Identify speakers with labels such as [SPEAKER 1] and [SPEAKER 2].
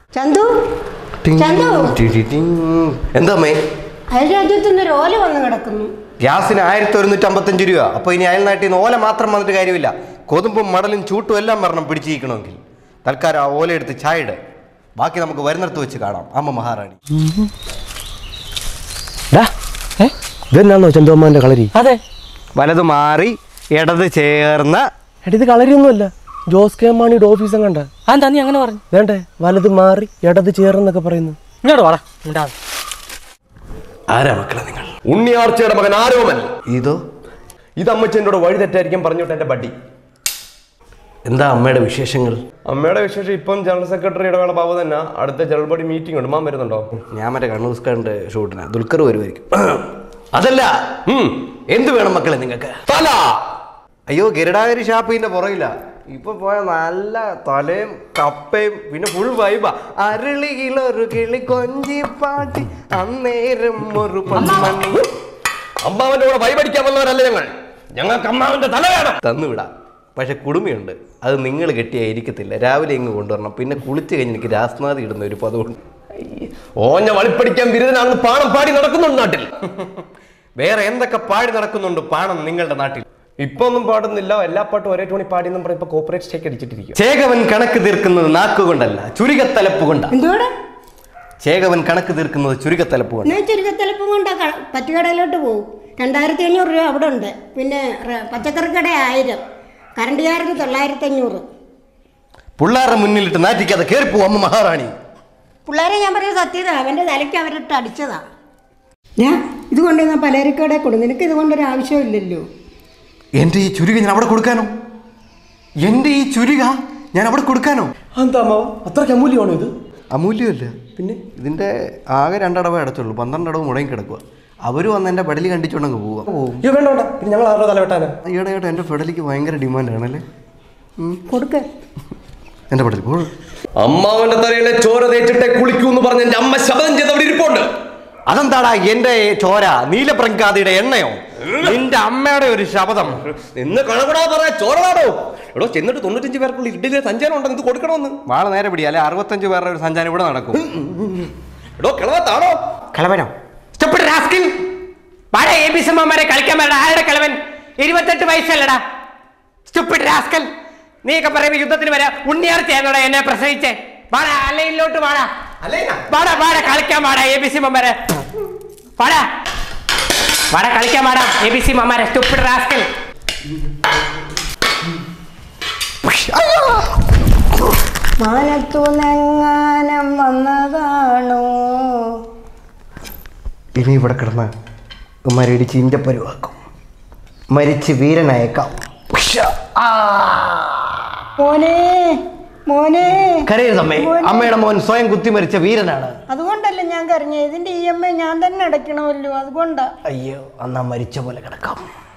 [SPEAKER 1] ചന്തു ചന്തു
[SPEAKER 2] എന്താ അമ്മേ
[SPEAKER 1] അയൽരാജ്യത്ത് നിന്ന് ഒരു ഓല വന്ന് കിടക്കുന്നു
[SPEAKER 2] ഗ്യാസിന് ആയിരത്തി ഒരുന്നൂറ്റി അമ്പത്തഞ്ച് രൂപ അപ്പോൾ ഇനി അയൽ നാട്ടിൽ നിന്ന് ഓല മാത്രം വന്നിട്ട് കാര്യമില്ല കൊതുമ്പും മടലും ചൂട്ടും എല്ലാം വരണം പിടിച്ചിരിക്കണമെങ്കിൽ തൽക്കാലം ആ ഓല എടുത്ത് ചായ ഇട് ബാക്കി നമുക്ക് വരുന്നിടത്ത് വെച്ച് കാണാം അമ്മ മഹാറാണി ഇതെന്നാണോ ചന്ദോമാന്റെ കളരി
[SPEAKER 3] അതെ
[SPEAKER 2] വലത് മാറി ഇടത് ചേർന്ന
[SPEAKER 3] എടി ഇത് കളരിയൊന്നുമല്ല ജോസ് കെ മാണിയുടെ ഓഫീസും കണ്ട
[SPEAKER 4] അതെന്താ നീ അങ്ങനെ പറഞ്ഞു
[SPEAKER 3] വേണ്ടേ വലത് മാറി ഇടത് ചേർന്നൊക്കെ പറയുന്നു
[SPEAKER 4] ഇങ്ങോട്ട് വാടാ ഉണ്ടാവും
[SPEAKER 2] ആരാ മക്കളെ നിങ്ങൾ
[SPEAKER 5] ഉണ്ണിയാർച്ചയുടെ മകൻ ആരോമൽ
[SPEAKER 2] ഇതോ
[SPEAKER 5] ഇത് അമ്മച്ചൻ്റെ വഴി തെറ്റായിരിക്കും പറഞ്ഞോട്ട് എന്റെ ബഡ്ഡി
[SPEAKER 2] എന്താ അമ്മയുടെ വിശേഷങ്ങൾ
[SPEAKER 5] അമ്മയുടെ വിശേഷം ഇപ്പം ജനറൽ സെക്രട്ടറി ഇടവേള ബാബു തന്നെ അടുത്ത ജനറൽ ബോഡി മീറ്റിംഗ് ഉണ്ട് മാൻ വരുന്നുണ്ടോ
[SPEAKER 2] ഞാൻ മറ്റേ കണ്ണൂസ്കാരൻ്റെ ഷൂട്ടിന് ദുൽഖർ വരുമായിരിക്കും അതല്ല ഉം, എന്ത് വേണം മക്കളെ നിങ്ങൾക്ക്
[SPEAKER 5] തല
[SPEAKER 2] അയ്യോ ഗരുഡാഗരി ഷാപ്പിന്റെ പുറകില്ല ഇപ്പൊ പോയ നല്ല തലയും കപ്പയും പിന്നെ ഫുൾ വൈബ അരളിയിലൊരു കിളി കൊഞ്ചി പാട്ടി അന്നേരം ഒരു പൊന്മണി
[SPEAKER 5] അമ്മാവന്റെ കൂടെ വൈബടിക്കാൻ വന്നവരല്ല ഞങ്ങൾ ഞങ്ങൾക്ക് അമ്മാവന്റെ തല വേണം
[SPEAKER 2] തന്നുവിടാം പക്ഷെ കുടുമയുണ്ട് അത് നിങ്ങൾ കെട്ടിയായിരിക്കത്തില്ല രാവിലെ ഇങ്ങ് കൊണ്ടുവരണം പിന്നെ കുളിച്ച് കഴിഞ്ഞ് എനിക്ക് രാസ്നാദി ഇടുന്ന ഒരു പദമുണ്ട്
[SPEAKER 5] ഓഞ്ഞ വളിപ്പടിക്കാൻ ബിരുദനാണെന്ന് പാണം പാടി നടക്കുന്നുണ്ട് നാട്ടിൽ
[SPEAKER 2] വേറെ എന്തൊക്കെ പാടി നടക്കുന്നുണ്ട് പാണം നിങ്ങളുടെ നാട്ടിൽ
[SPEAKER 5] ഇപ്പൊ ഒന്നും പാടുന്നില്ല എല്ലാ പാട്ടും ഒരേ ടോണി പാടി എന്നും പറഞ്ഞ് ഇപ്പൊ കോപ്പറേറ്റ് സ്റ്റേക്ക് അടിച്ചിട്ടിരിക്കും
[SPEAKER 2] ചേകവൻ കണക്ക് തീർക്കുന്നത് നാക്കുകൊണ്ടല്ല ചുരുക്കത്തലപ്പ് കൊണ്ടാണ്
[SPEAKER 1] എന്തുകൂടെ
[SPEAKER 2] ചേകവൻ കണക്ക് തീർക്കുന്നത് ചുരുക്കത്തലപ്പ് കൊണ്ട്
[SPEAKER 1] എന്നാൽ ചുരുക്കത്തലപ്പം കൊണ്ട് പറ്റുകടയിലോട്ട് പോകും രണ്ടായിരത്തി അഞ്ഞൂറ് രൂപ അവിടെ ഉണ്ട് പിന്നെ റ- പച്ചക്കറിക്കട ആയിരം കറണ്ടുകാരന് തൊള്ളായിരത്തി അഞ്ഞൂറ്
[SPEAKER 2] പിള്ളേരുടെ മുന്നിലിട്ട് നാറ്റിക്കാതെ കയറിപ്പോ അമ്മ മഹാറാണി
[SPEAKER 1] പിള്ളേരെ ഞാൻ പറഞ്ഞ സത്യത അവൻ്റെ തലയ്ക്ക് അവരിട്ട് അടിച്ചതാ ഞാൻ ഇത് കൊണ്ടുവന്ന പലചരക്കടെ കൊടു നിനക്ക് ഇത് കൊണ്ടൊരു ആവശ്യമില്ലല്ലോ
[SPEAKER 2] എൻ്റെ ഈ ചുരുക ഞാൻ അവിടെ കൊടുക്കാനോ എൻ്റെ ഈ ചുരുക ഞാൻ അവിടെ കൊടുക്കാനോ
[SPEAKER 3] എന്താ അമ്മാവ അത്രയ്ക്ക് അമൂല്യമാണോ ഇത്
[SPEAKER 2] അമൂല്യമല്ല പിന്നെ ഇതിൻ്റെ ആകെ രണ്ടടവേ അടച്ചുള്ളൂ പന്ത്രണ്ട് അടവ് മുടങ്ങി കിടക്കുക അവർ വന്ന് എൻ്റെ പടലി കണ്ടിച്ചുകൊണ്ടങ്ങ് പോവാം പോവും
[SPEAKER 3] അയ്യോ വേണ്ട വേണ്ട പിന്നെ ഞങ്ങൾ ആരുടെ തല വെട്ടാനാ
[SPEAKER 2] ഈയിടെ ആയിട്ട് എൻ്റെ ഫെഡലിക്ക് ഭയങ്കര ഡിമാൻഡാണല്ലേ
[SPEAKER 1] കൊടുക്ക
[SPEAKER 2] എൻ്റെ പടലി പോൾ
[SPEAKER 5] അമ്മാവന്റെ തലയിലെ ചോര തേച്ചിട്ടെ കുളിക്കൂ എന്ന് പറഞ്ഞ് എന്റെ അമ്മ ശബ്ദം ചെയ്ത് അവിടെ ഇരിപ്പുണ്ട്
[SPEAKER 2] അതെന്താടാ എൻ്റെ ചോര നീലപ്രങ്കാതിയുടെ എണ്ണയോ നിന്റെ അമ്മയുടെ ഒരു ശബ്ദം
[SPEAKER 5] നിന്ന് കണക്കടാ പറയാ ചോരടാടോ എടോ ചെന്നിട്ട് തൊണ്ണൂറ്റഞ്ച് പേർക്കുള്ള ഇഡ്ഡലിയിലെ സഞ്ചാരം ഉണ്ടെന്ന് ഇത് കൊടുക്കണമെന്ന്
[SPEAKER 2] വാള നേരെ പിടി അല്ലെ അറുപത്തഞ്ച് പേരുടെ ഒരു സഞ്ചാരം ഇവിടെ നടക്കും
[SPEAKER 5] എടോ കിളവത്താണോ
[SPEAKER 2] കളവനോ
[SPEAKER 4] സ്റ്റോപ്പിഡ് റാസ്കിൽ വാടാ എ ബി സിമാരെ കളിക്കാൻ വരടാ ആരുടെ കളവൻ ഇരുപത്തെട്ട് വയസ്സല്ലടാ സ്റ്റുപ്പിഡ് റാസ്കൽ നീയൊക്കെ പറയുമ്പോ യുദ്ധത്തിന് വരാ ഉണ്ണിയാർച്ചയാണോടാ എന്നെ പ്രസവിച്ചേ വാടാ അല്ലയിലോട്ട് വാടാ വാടാ വാടാ കളിക്കാൻ വാടാ എ ബി സി മമ്മാരെ വാടാ വാടാ കളിക്കാൻ വാടാ എ ബി സി മമ്മാരെ സ്റ്റുപ്പിഡ് റാസ്കൽ
[SPEAKER 1] മാനത്തു നെങ്ങാനം വന്നതാണോ
[SPEAKER 2] ഇനി ഇവിടെ കിടന്ന് മരടിച്ച് ഇഞ്ചപ്പരുവാക്കും മരിച്ച് വീരനായേക്കാം
[SPEAKER 1] മോനെ മോനെ
[SPEAKER 2] കരയരുതമ്മേ അമ്മയുടെ മോൻ സ്വയം കുത്തി മരിച്ച വീരനാണ്
[SPEAKER 1] അതുകൊണ്ടല്ല ഞാൻ കരഞ്ഞത് ഇതിന്റെ ഇ എം ഐ ഞാൻ തന്നെ അടയ്ക്കണമല്ലോ അതുകൊണ്ടാ
[SPEAKER 2] അയ്യോ അന്നാ മരിച്ച പോലെ കിടക്കാം